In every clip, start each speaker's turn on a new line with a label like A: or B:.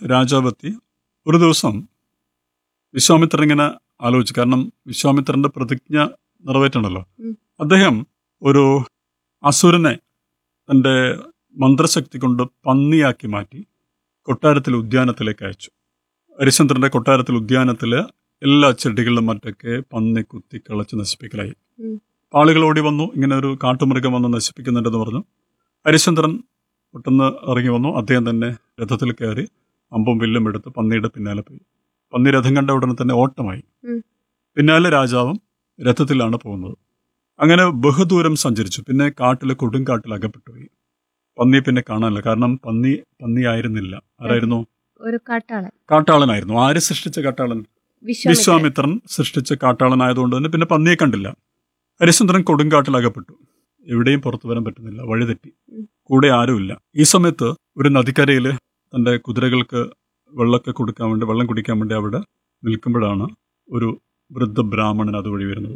A: രാജാവെത്തി ഒരു ദിവസം വിശ്വാമിത്രൻ ഇങ്ങനെ ആലോചിച്ചു കാരണം വിശ്വാമിത്രന്റെ പ്രതിജ്ഞ നിറവേറ്റണല്ലോ
B: ഉം.
A: അദ്ദേഹം ഒരു അസുരനെ തന്റെ മന്ത്രശക്തി കൊണ്ട് പന്നിയാക്കി മാറ്റി കൊട്ടാരത്തിലെ ഉദ്യാനത്തിലേക്ക് അയച്ചു ഹരിശ്ചന്ദ്രന്റെ കൊട്ടാരത്തിലെ ഉദ്യാനത്തിലെ എല്ലാ ചെടികളിലും മറ്റൊക്കെ പന്നി കുത്തി കിളച്ച് നശിപ്പിക്കലായി
B: ഉം.
A: ആളുകൾ ഓടി വന്നു ഇങ്ങനെ ഒരു കാട്ടുമൃഗം വന്ന് നശിപ്പിക്കുന്നുണ്ടെന്ന് പറഞ്ഞു ഹരിശ്ചന്ദ്രൻ പെട്ടെന്ന് ഇറങ്ങി വന്നു അദ്ദേഹം തന്നെ രഥത്തിൽ കയറി അമ്പും വില്ലും എടുത്ത് പന്നിയുടെ പിന്നാലെ പോയി പന്നി രഥം കണ്ട ഉടനെ തന്നെ ഓട്ടമായി
B: ഉം.
A: പിന്നാലെ രാജാവും രഥത്തിലാണ് പോകുന്നത് അങ്ങനെ ബഹുദൂരം സഞ്ചരിച്ചു പിന്നെ കാട്ടിലെ കൊടുങ്കാട്ടിൽ അകപ്പെട്ടു പോയി പന്നിയെ പിന്നെ കാണാനില്ല കാരണം പന്നി പന്നിയായിരുന്നില്ല ആരായിരുന്നു
B: ഒരു കാട്ടാളൻ
A: കാട്ടാളനായിരുന്നു ആര് സൃഷ്ടിച്ച കാട്ടാളൻ
B: വിശ്വാമിത്രൻ
A: വിശ്വാമിത്രൻ സൃഷ്ടിച്ച കാട്ടാളനായതുകൊണ്ട് തന്നെ പിന്നെ പന്നിയെ കണ്ടില്ല ഹരിശ്ചന്ദ്രൻ കൊടുങ്കാട്ടിൽ അകപ്പെട്ടു എവിടെയും പുറത്തു വരാൻ പറ്റുന്നില്ല വഴിതെറ്റി
B: ഉം.
A: കൂടെ ആരുമില്ല ഈ സമയത്ത് ഒരു നദിക്കരയിൽ തന്റെ കുതിരകൾക്ക് വെള്ളമൊക്കെ കൊടുക്കാൻ വേണ്ടി വെള്ളം കുടിക്കാൻ വേണ്ടി അവിടെ നിൽക്കുമ്പോഴാണ് ഒരു വൃദ്ധ ബ്രാഹ്മണൻ അതുവഴി വരുന്നത്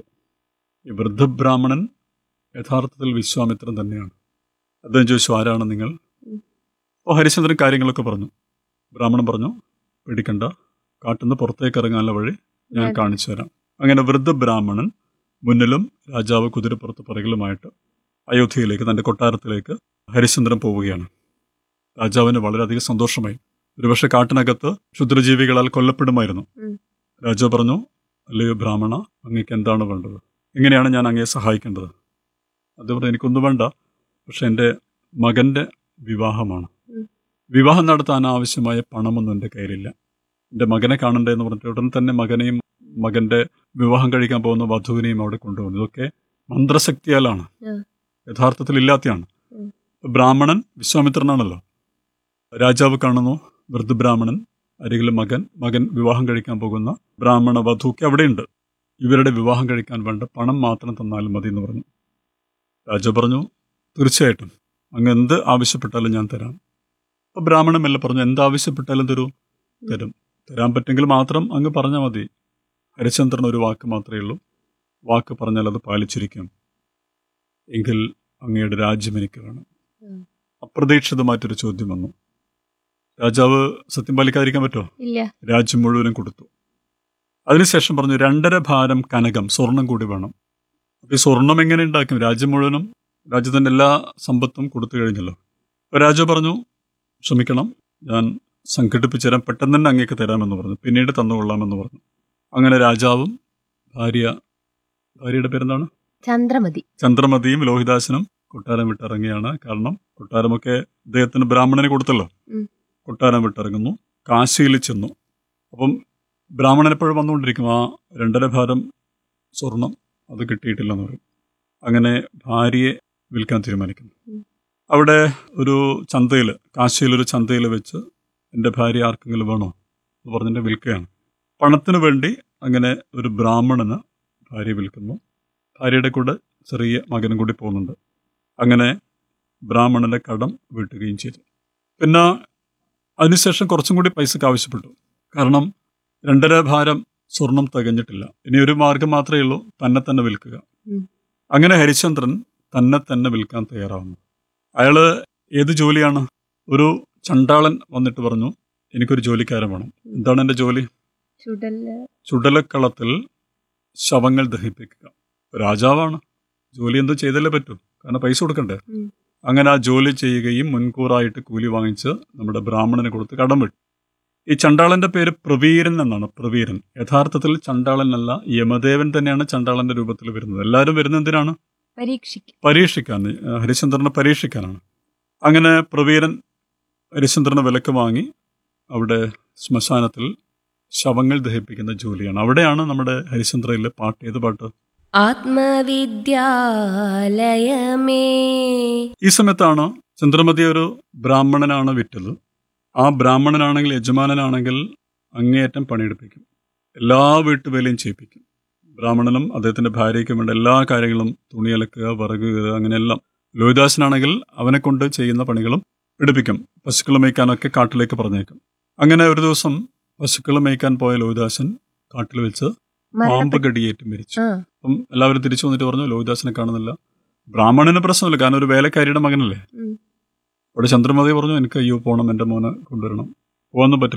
A: ഈ വൃദ്ധ ബ്രാഹ്മണൻ യഥാർത്ഥത്തിൽ വിശ്വാമിത്രൻ തന്നെയാണ് അദ്ദേഹം ചോദിച്ചു ആരാണ് നിങ്ങൾ
B: ഉം.
A: അപ്പോൾ ഹരിശ്ചന്ദ്രൻ കാര്യങ്ങളൊക്കെ പറഞ്ഞു ബ്രാഹ്മണൻ പറഞ്ഞു പേടിക്കണ്ട കാട്ടുനിന്ന് പുറത്തേക്ക് ഇറങ്ങാനുള്ള വഴി ഞാൻ
B: ഞാൻ-
A: കാണിച്ചു തരാം അങ്ങനെ വൃദ്ധ ബ്രാഹ്മണൻ മുന്നിലും രാജാവ് കുതിരപ്പുറത്ത് പിറകിലുമായിട്ട് അയോധ്യയിലേക്ക് തന്റെ കൊട്ടാരത്തിലേക്ക് ഹരിശ്ചന്ദ്രൻ പോവുകയാണ് രാജാവിന് വളരെയധികം സന്തോഷമായി ഒരുപക്ഷെ കാട്ടിനകത്ത് ക്ഷുദ്രജീവികളാൽ കൊല്ലപ്പെടുമായിരുന്നു
B: ഉം.
A: രാജാവ് പറഞ്ഞു അല്ലയോ ബ്രാഹ്മണ അങ്ങേക്ക് എന്താണ് വേണ്ടത് എങ്ങനെയാണ് ഞാൻ അങ്ങയെ സഹായിക്കേണ്ടത് അത് പറഞ്ഞു എനിക്കൊന്നും വേണ്ട പക്ഷെ എൻ്റെ മകന്റെ വിവാഹമാണ്
B: ഉം.
A: വിവാഹം നടത്താൻ ആവശ്യമായ പണമൊന്നും എൻ്റെ കയ്യിലില്ല എൻ്റെ മകനെ കാണണ്ടേ എന്ന് പറഞ്ഞിട്ട് ഉടൻ തന്നെ മകനെയും മകന്റെ വിവാഹം കഴിക്കാൻ പോകുന്ന വധുവിനെയും അവിടെ കൊണ്ടുപോകുന്നു ഇതൊക്കെ മന്ത്രശക്തിയാലാണ്
B: ഉം.
A: യഥാർത്ഥത്തിൽ ഇല്ലാത്തയാണ്
B: ഉം.
A: ബ്രാഹ്മണൻ വിശ്വാമിത്രനാണല്ലോ രാജാവ് കാണുന്നു വൃദ്ധബ്രാഹ്മണൻ അരികിലെ മകൻ മകൻ വിവാഹം കഴിക്കാൻ പോകുന്ന ബ്രാഹ്മണ വധുക്ക് അവിടെയുണ്ട് ഇവരുടെ വിവാഹം കഴിക്കാൻ വേണ്ട പണം മാത്രം തന്നാലും മതി എന്ന് പറഞ്ഞു രാജാവ് പറഞ്ഞു തീർച്ചയായിട്ടും അങ്ങ് എന്ത് ആവശ്യപ്പെട്ടാലും ഞാൻ തരാം അപ്പൊ ബ്രാഹ്മണൻ മെല്ലെ പറഞ്ഞു എന്ത് ആവശ്യപ്പെട്ടാലും തരൂ തരും തരാൻ പറ്റുമെങ്കിൽ മാത്രം അങ്ങ് പറഞ്ഞാൽ മതി ഹരിചന്ദ്രൻ ഒരു വാക്ക് മാത്രമേ ഉള്ളൂ വാക്ക് പറഞ്ഞാൽ അത് പാലിച്ചിരിക്കും എങ്കിൽ അങ്ങയുടെ രാജ്യം എനിക്ക് വേണം
B: ഉം.
A: അപ്രതീക്ഷിതമായിട്ടൊരു ചോദ്യം വന്നു രാജാവ് സത്യം പാലിക്കാതിരിക്കാൻ പറ്റുമോ
B: ഇല്ല
A: രാജ്യം മുഴുവനും കൊടുത്തു അതിനുശേഷം പറഞ്ഞു രണ്ടര ഭാരം കനകം സ്വർണം കൂടി വേണം അപ്പൊ ഈ സ്വർണം എങ്ങനെ ഉണ്ടാക്കും രാജ്യം മുഴുവനും രാജ്യത്തിന്റെ എല്ലാ സമ്പത്തും കൊടുത്തു കഴിഞ്ഞല്ലോ അപ്പൊ രാജാവ് പറഞ്ഞു ക്ഷമിക്കണം ഞാൻ സംഘടിപ്പിച്ചു തരാം പെട്ടെന്ന് തന്നെ അങ്ങേക്ക് തരാമെന്ന് പറഞ്ഞു പിന്നീട് തന്നുകൊള്ളാമെന്ന് പറഞ്ഞു അങ്ങനെ രാജാവും ഭാര്യ ഭാര്യയുടെ പേരെന്താണ്
B: ചന്ദ്രമതി
A: ചന്ദ്രമതിയും ലോഹിദാസനും കൊട്ടാരം വിട്ടിറങ്ങിയാണ് കാരണം കൊട്ടാരമൊക്കെ അദ്ദേഹത്തിന് ബ്രാഹ്മണന് കൊടുത്തല്ലോ
B: ഉം.
A: കൊട്ടാരം വിട്ടിറങ്ങുന്നു കാശിയിൽ ചെന്നു അപ്പം ബ്രാഹ്മണൻ എപ്പോഴും വന്നുകൊണ്ടിരിക്കും ആ രണ്ടര ഭാരം സ്വർണം അത് കിട്ടിയിട്ടില്ലെന്ന് പറയും അങ്ങനെ ഭാര്യയെ വിൽക്കാൻ തീരുമാനിക്കുന്നു
B: ഉം.
A: അവിടെ ഒരു ചന്തയിൽ കാശിയിലൊരു ചന്തയിൽ വെച്ച് എൻ്റെ ഭാര്യ ആർക്കെങ്കിലും വേണോ എന്ന് പറഞ്ഞിട്ട് വിൽക്കുകയാണ് പണത്തിന് വേണ്ടി അങ്ങനെ ഒരു ബ്രാഹ്മണന് ഭാര്യ വിൽക്കുന്നു ഭാര്യയുടെ കൂടെ ചെറിയ മകനും കൂടി പോകുന്നുണ്ട് അങ്ങനെ ബ്രാഹ്മണന്റെ കടം വീട്ടുകയും ചെയ്തു പിന്നെ അതിനുശേഷം കുറച്ചും കൂടി പൈസക്ക് ആവശ്യപ്പെട്ടു കാരണം രണ്ടര ഭാരം സ്വർണം തികഞ്ഞിട്ടില്ല ഇനി ഒരു മാർഗം മാത്രമേ ഉള്ളൂ തന്നെ തന്നെ വിൽക്കുക
B: ഉം.
A: അങ്ങനെ ഹരിചന്ദ്രൻ തന്നെ തന്നെ വിൽക്കാൻ തയ്യാറാവുന്നു അയാള് ഏത് ജോലിയാണ് ഒരു ചണ്ടാളൻ വന്നിട്ട് പറഞ്ഞു എനിക്കൊരു ജോലിക്കാരൻ വേണം എന്താണ് എൻ്റെ ജോലി
B: ചുടല്
A: ചുടലക്കളത്തിൽ ശവങ്ങൾ ദഹിപ്പിക്കുക രാജാവാണ് ജോലി എന്തോ ചെയ്തല്ലേ പറ്റൂ കാരണം പൈസ കൊടുക്കണ്ടേ
B: ഉം.
A: അങ്ങനെ ആ ജോലി ചെയ്യുകയും മുൻകൂറായിട്ട് കൂലി വാങ്ങിച്ച് നമ്മുടെ ബ്രാഹ്മണന് കൊടുത്ത് കടം വിട്ടു ഈ ചണ്ടാളന്റെ പേര് പ്രവീരൻ എന്നാണ് പ്രവീരൻ യഥാർത്ഥത്തിൽ ചണ്ടാളനല്ല യമദേവൻ തന്നെയാണ് ചണ്ടാളന്റെ രൂപത്തിൽ വരുന്നത് എല്ലാവരും വരുന്നത് എന്തിനാണ്
B: പരീക്ഷിക്കും
A: പരീക്ഷിക്കാൻ ഏഹ് ഹരിചന്ദ്രനെ പരീക്ഷിക്കാനാണ് അങ്ങനെ പ്രവീരൻ ഹരിചന്ദ്രനെ വിലക്ക് വാങ്ങി അവിടെ ശ്മശാനത്തിൽ ശവങ്ങൾ ദഹിപ്പിക്കുന്ന ജോലിയാണ് അവിടെയാണ് നമ്മുടെ ഹരിചന്ദ്രയിലെ പാട്ട് ഏത് പാട്ട്
B: ആത്മവിദ്യാലയമേ
A: ഈ സമയത്താണ് ചന്ദ്രമതി ഒരു ബ്രാഹ്മണനാണ് വിറ്റത് ആ ബ്രാഹ്മണനാണെങ്കിൽ യജമാനനാണെങ്കിൽ അങ്ങേയറ്റം പണിയെടുപ്പിക്കും എല്ലാ വീട്ടുവേലയും ചെയ്യിപ്പിക്കും ബ്രാഹ്മണനും അദ്ദേഹത്തിന്റെ ഭാര്യയ്ക്കും വേണ്ട എല്ലാ കാര്യങ്ങളും തുണി അലക്കുക വിറക് കീറുക അങ്ങനെയെല്ലാം ലോഹിദാസനാണെങ്കിൽ അവനെ കൊണ്ട് ചെയ്യുന്ന പണികളും എടുപ്പിക്കും പശുക്കൾ മേയ്ക്കാനൊക്കെ കാട്ടിലേക്ക് പറഞ്ഞേക്കും അങ്ങനെ ഒരു ദിവസം പശുക്കൾ മേയ്ക്കാൻ പോയ ലോഹിദാസൻ കാട്ടിൽ വെച്ച് പാമ്പ്
B: മരണപ്പെട്ടു
A: കടിയേറ്റ് മരിച്ചു
B: ആ
A: അപ്പം എല്ലാവരും തിരിച്ചു വന്നിട്ട് പറഞ്ഞു ലോഹിദാസനെ കാണുന്നില്ല ബ്രാഹ്മണന് പ്രശ്നമില്ല കാരണം ഒരു വേലക്കാരിയുടെ മകനല്ലേ
B: ഉം.
A: അവിടെ ചന്ദ്രമതി പറഞ്ഞു എനിക്ക് അയ്യോ പോണം എൻ്റെ മോനെ കൊണ്ടുവരണം പോകാനൊന്നും പറ്റില്ല